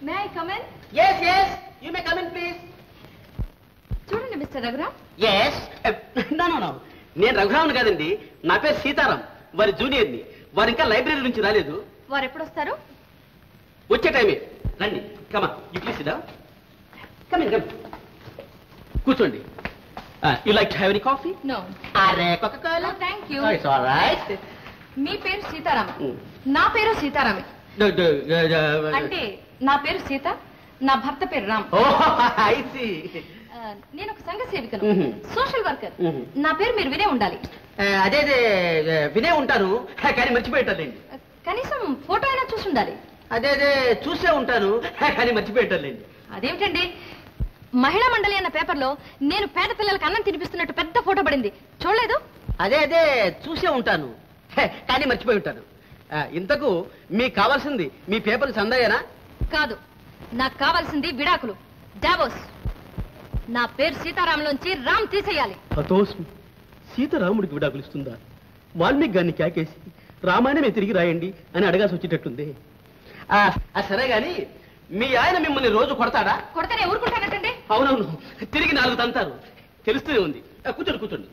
May I come in yes yes you may come in please చూడండి mister Raghuram yes no no no నేను రఘురామన్ కాదండి నా పేరు సీతారాం వారి జూనియర్ని వారు ఇంకా లైబ్రరీ నుంచి రాలేదు వారు ఎప్పుడు వస్తారు వచ్చే టైమే రండి come you please sit down coming come కూర్చోండి you like to have any coffee no అరే coca cola thank you it's all right మీ పేరు సీతారామ నా పేరు సీతారామే అంటే నా పేరు సీత నా భర్త పేరు రామ్ ఓ ఐ సీ ఆ, నేను ఒక సంఘ సేవికను మ్మ్. సోషల్ వర్కర్ మ్మ్. నా పేరు మీరు వినే ఉండాలి అదే అదే వినే ఉంటాను కానీ మర్చిపోయేటండి ఆ, కనీసం ఫోటో అయినా చూసి ఉండాలి అదే అదే చూసే ఉంటాను కానీ మర్చిపోయేటండి అదేమిటండి మహిళా మండలి అన్న పేపర్లో నేను పేద పిల్లలకు అన్నం తినిపిస్తున్నట్టు పెద్ద ఫోటో పడింది చూడలేదు అదే అదే చూసే ఉంటాను హే, కానీ మర్చిపోయి ఉంటాను ఆ, ఇంతకు మీకు కావాల్సింది మీ పేపర్ చందయ్యనా కాదు నాకు కావాల్సింది విడాకులు జాబోస్ నా పేరు సీతారాంలోంచి రామ్ తీసేయాలి హతోస్మి సీతారాముడికి విడాకులు ఇస్తుందా వాల్మీకి గారిని క్యాకేసి రామాయణమే తిరిగి రాయండి అని అడగాల్సి వచ్చేటట్టుంది ఆ, ఆ, సరే గాని మీ ఆయన మిమ్మల్ని రోజు కొడతాడా కొడతానే ఊరుకుంటానటండి అవునవును తిరిగి నాలుగు తంతారు తెలుస్తూనే ఉంది ఆ, కూర్చోండి కూర్చోండి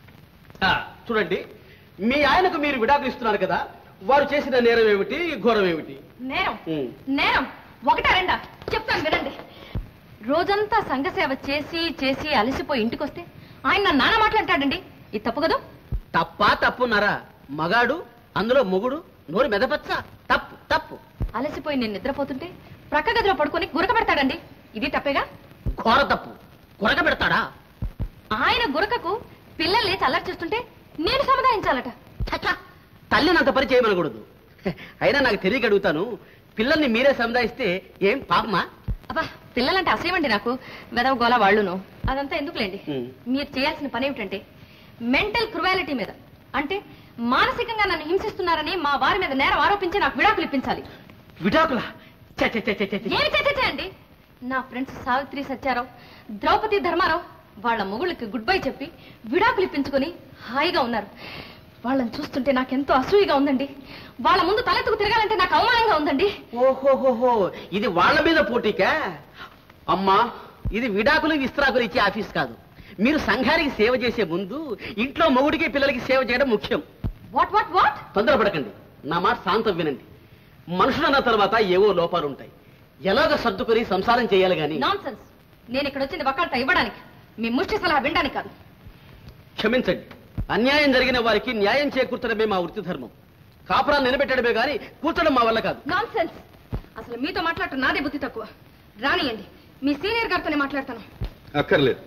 ఆ, చూడండి మీ ఆయనకు మీరు విడాకులు ఇస్తున్నారు కదా వారు చేసిన నేరం ఏమిటి ఘోరం ఏమిటి నేరం ఉమ్. నేరం ఒకటా రెండా చెప్తాను వినండి రోజంతా సంఘ సేవ చేసి చేసి అలసిపోయి ఇంటికొస్తే ఆయన నన్ను నాన్న మాట్లాడతాడండి ఇది తప్పు కదా తప్పా తప్పున్నారా మగాడు అందులో మొగుడు నోరు మెదపచ్చా తప్పు తప్పు అలసిపోయి నేను నిద్రపోతుంటే ప్రక్క గదిలో పడుకొని గురక పెడతాడండి ఇది తప్పేగా ఘోర తప్పు కొరక పెడతాడా ఆయన గురకకు పిల్లలు లేచి అల్లరి చేస్తుంటే నేను సముదాయించాలట ఛ, తల్లిని అంత పని చేయమనకూడదు అయినా నాకు తెలియక అడుగుతాను పిల్లల్ని మీరే సముదాయిస్తే ఏం పాపమా అబ్బా పిల్లలంటే అసేమండి నాకు వెదవ గోల వాళ్ళును అదంతా ఎందుకులేండి ఉమ్. మీరు చేయాల్సిన పని ఏమిటంటే మెంటల్ క్రువాలిటీ మీద అంటే మానసికంగా నన్ను హింసిస్తున్నారని మా వారి మీద నేరం ఆరోపించి నాకు విడాకులు ఇప్పించాలి విడాకులా ఛ, ఛ, ఛ, ఛ, ఛ, ఛ. ఏమి చేసే అండి నా ఫ్రెండ్స్ సావిత్రి సత్యారావు ద్రౌపది ధర్మారావు వాళ్ళ మొగుళ్ళకి గుడ్ బై చెప్పి విడాకులు ఇప్పించుకొని హాయిగా ఉన్నారు వాళ్ళని చూస్తుంటే నాకెంతో అసూయగా ఉందండి వాళ్ళ ముందు తలెత్తుకు తిరగాలంటే నాకు అవమానంగా ఉందండి ఓహోహోహో ఇది వాళ్ళ మీద పోటీకా అమ్మా ఇది విడాకులు విస్త్రాకులు ఇచ్చే ఆఫీస్ కాదు మీరు సంఘానికి సేవ చేసే ముందు ఇంట్లో మొగుడికి పిల్లలకి సేవ చేయడం ముఖ్యం వాట్ వాట్ వాట్ తొందరపడకండి నా మాట శాంతం వినండి మనుషులన్న తర్వాత ఏవో లోపాలు ఉంటాయి ఎలాగ సర్దుకొని సంసారం చేయాలి గాని నాన్ సెన్స్ నేను ఇక్కడ వచ్చింది వకాల్తా ఇవ్వడానికి మీ ముష్టి సలహా వినడానికి కాదు క్షమించండి అన్యాయం జరిగిన వారికి న్యాయం చేకూర్చడమే మా వృత్తి ధర్మం కాపురాన్ని నిలబెట్టడమే గాని కూర్చడం మా వల్ల కాదు నాన్ సెన్స్ అసలు మీతో మాట్లాడటం నాదే బుద్ధి తక్కువ రానియండి మీ సీనియర్ గారితోనే మాట్లాడతాను అక్కర్లేదు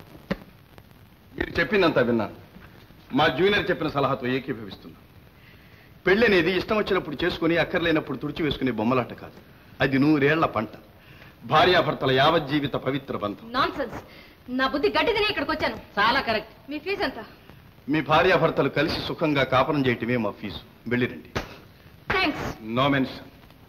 మీరు చెప్పిందంతా విన్నాను మా జూనియర్ చెప్పిన సలహాతో ఏకీభవిస్తున్నా పెళ్లి అనేది ఇష్టం వచ్చినప్పుడు చేసుకుని అక్కర్లేనప్పుడు తుడిచి వేసుకునే బొమ్మలాట కాదు అది నూరేళ్ల పంట భార్యాభర్తల యావజ్జీవిత పవిత్ర బంధం నాన్ సెన్స్ నా బుద్ధి గడ్డి తినే ఇక్కడికి వచ్చాను చాలా కరెక్ట్ మీ ఫీజు ఎంత మీ భార్యాభర్తలు కలిసి సుఖంగా కాపురం చేయటమే మా ఫీజు వెళ్ళిరండి థ్యాంక్స్ నో మెన్షన్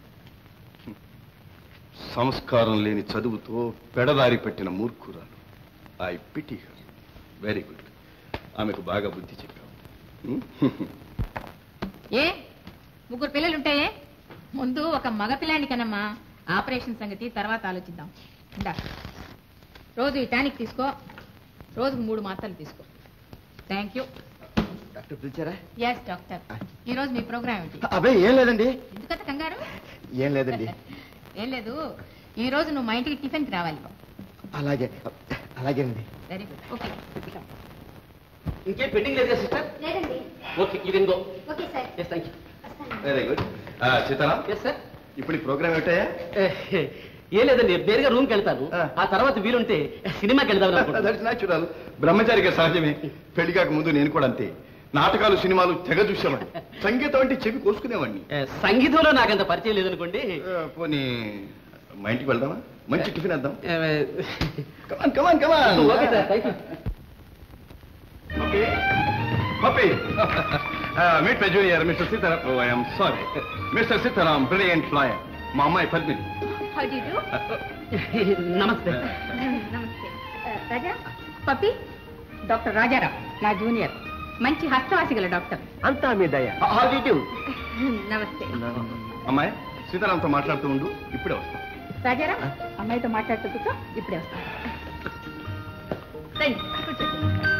సంస్కారం లేని చదువుతో పెడదారి పెట్టిన మూర్ఖురాలు I pity her very good ఆమెకు బాగా బుద్ధి చెప్పావు హ్మ్? ఏ ముగ్గురు పిల్లలుంటాయే ముందు ఒక మగ పిల్లాన్ని కనమ్మా ఆపరేషన్ సంగతి తర్వాత ఆలోచిద్దాం ఇందా రోజు ఈ టానిక్ తీసుకో రోజుకు మూడు మాత్రలు తీసుకో థ్యాంక్ యూ డాక్టర్ పిలిచారా ఎస్ డాక్టర్ ఈ రోజు మీ ప్రోగ్రామ్ ఏంటి అబ్బాయి ఏం లేదండి ఎందుకంత కంగారు ఏం లేదండి ఏం లేదు ఈ రోజు నువ్వు మా ఇంటికి టిఫిన్కి రావాలి అలాగే అలాగేనండి వెరీ గుడ్ ఓకే ఇంకేం పెండింగ్ లేదు సిస్టర్ లేదండి okay you can go okay sir yes thank you very good ఆ, సీతారాం ఎస్ సార్ ఇప్పుడు ఈ ప్రోగ్రామ్ ఏమిటాయా ఏం లేదండి నేరుగా రూమ్కి వెళ్తాను ఆ. ఆ తర్వాత వీలుంటే సినిమాకి వెళ్దాం అనుకుంటున్నాను. దట్స్ న్యాచురల్ బ్రహ్మచారిగా సహజమే పెళ్లి కాక ముందు నేను కూడా అంతే నాటకాలు సినిమాలు తెగ చూసేవాడిని సంగీతం అంటే చెవి కోసుకునేవాడిని ఏ, సంగీతంలో నాకంత పరిచయం లేదనుకోండి ఆ, పోనీ మా ఇంటికి వెళ్దామా మంచి టిఫిన్ వేద్దాం ఏ, come on come on come on okay sir thank you Pappi meet my junior mister Sitaram oh I'm sorry mister Sitaram brilliant flyer మా అమ్మాయి పద్మిని హౌ డు యు నమస్తే నమస్తే రాజా పప్పి డాక్టర్ రాజారావు నా జూనియర్ మంచి హస్తవాసి గల డాక్టర్ అంతా మీ దయ హౌ డు యు నమస్తే అమ్మాయి సీతారాంతో మాట్లాడుతూ ఉండు ఇప్పుడే వస్తాం రాజారా అమ్మాయితో మాట్లాడుతూ కూర్చో ఇప్పుడే వస్తాను రండి కూర్చోండి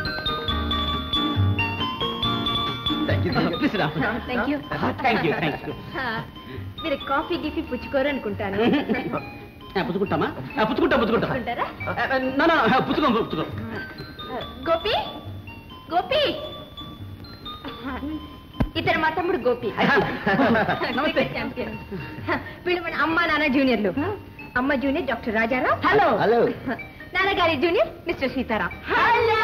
ప్లీజ్ రా thank you thank you thank you మీరు కాఫీ గిఫీ పుచ్చుకోరు అనుకుంటాను పుచ్చుకుంటామా ఆ, పుచ్చుకుంటా పుచ్చుకుంటా అనుకుంటారా ఆ, నా, నా, ఆ, పుచ్చుకోం పుచ్చుకోం గోపి గోపి ఇతను మా తమ్ముడు గోపి నమస్తే. ఛాంపియన్. వీళ్ళు మన అమ్మ నాన్న జూనియర్లు అమ్మ junior doctor Rajarao hello hello. నాన్నగారి junior mister Sitaram hello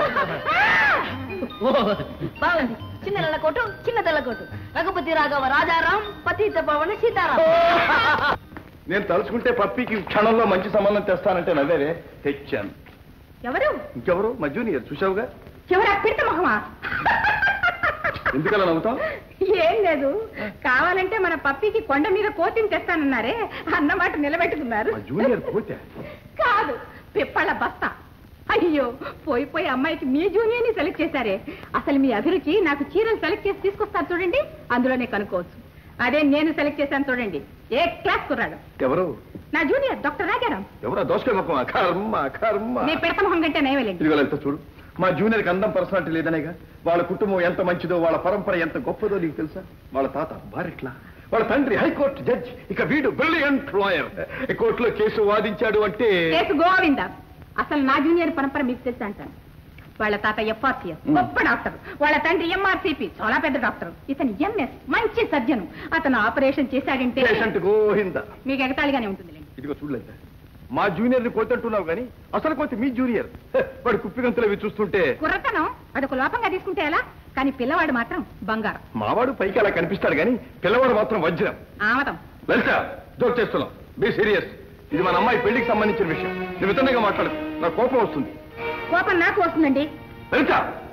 oh, బాగుంది చిన్న నల్ల కోటు చిన్న తెల్ల కోటు రఘుపతి రాఘవ రాజారాం పతిత పవన సీతారాం నేను తలుచుకుంటే పప్పికి క్షణంలో మంచి సంబంధం తెస్తానంటే నవ్వేరే తెచ్చాను ఎవరు ఇంకెవరు మా జూనియర్ చూసావుగా ఎవరా పిడత మొహమా ఎందుకలా నవ్వుతాం ఏం లేదు కావాలంటే మన పప్పికి కొండ మీద కోతిని తెస్తానన్నారే అన్నమాట నిలబెట్టుకున్నారు మా జూనియర్ పోతే కాదు పిప్పళ్ళ బస్తా అయ్యో పోయి పోయి అమ్మాయికి మీ జూనియర్ ని సెలెక్ట్ చేశారే అసలు మీ అభిరుచి నాకు చీరలు సెలెక్ట్ చేసి తీసుకొస్తారు చూడండి అందులోనే కనుక్కోవచ్చు అదే నేను సెలెక్ట్ చేశాను చూడండి ఏ క్లాస్ కుర్రాడు ఎవరు నా జూనియర్ డాక్టర్ రాజారాం ఎవరా దోసకాయ మొక్కమా కర్మ కర్మ నీ పిడత మొహం కంటే నయమలేండి ఇదిగో లలిత చూడు మా జూనియర్కి అందం పర్సనాలిటీ లేదనేగా వాళ్ళ కుటుంబం ఎంత మంచిదో వాళ్ళ పరంపర ఎంత గొప్పదో నీకు తెలుసా వాళ్ళ తాత బారెట్లా వాళ్ళ తండ్రి హైకోర్టు జడ్జ్ ఇక వీడు బ్రిలియంట్ లాయర్ కోర్టులో కేసు వాదించాడు అంటే కేసు గోవింద అసలు నా జూనియర్ పరంపర మీకు తెలుసు అంటాను వాళ్ళ తాత ఎఫ్ఆర్సీఎస్ గొప్ప డాక్టర్ వాళ్ళ తండ్రి ఎంఆర్సీపీ చాలా పెద్ద డాక్టర్ ఇతను ఎంఎస్ మంచి సర్జను అతను ఆపరేషన్ చేశాడంటే పేషెంట్ గోహింద మీకు ఎగతాళిగానే ఉంటుంది ఇదిగో చూడలేదు మా జూనియర్ ని కోతంటున్నావు కానీ అసలు కోతి మీ జూనియర్ హ, వాడు కుప్పిగంతులు అవి చూస్తుంటే కుర్రతనం అదొక లోపంగా తీసుకుంటే ఎలా కానీ పిల్లవాడు మాత్రం బంగారం మావాడు పైకి అలా కనిపిస్తాడు కానీ పిల్లవాడు మాత్రం వజ్రం ఆమతం లలిత జోక్ చేస్తున్నాం బీ సీరియస్ ఇది మన అమ్మాయి పెళ్లికి సంబంధించిన విషయం నువ్వు వితంగా మాట్లాడు నాకు కోపం వస్తుంది కోపం నాకు వస్తుందండి లలిత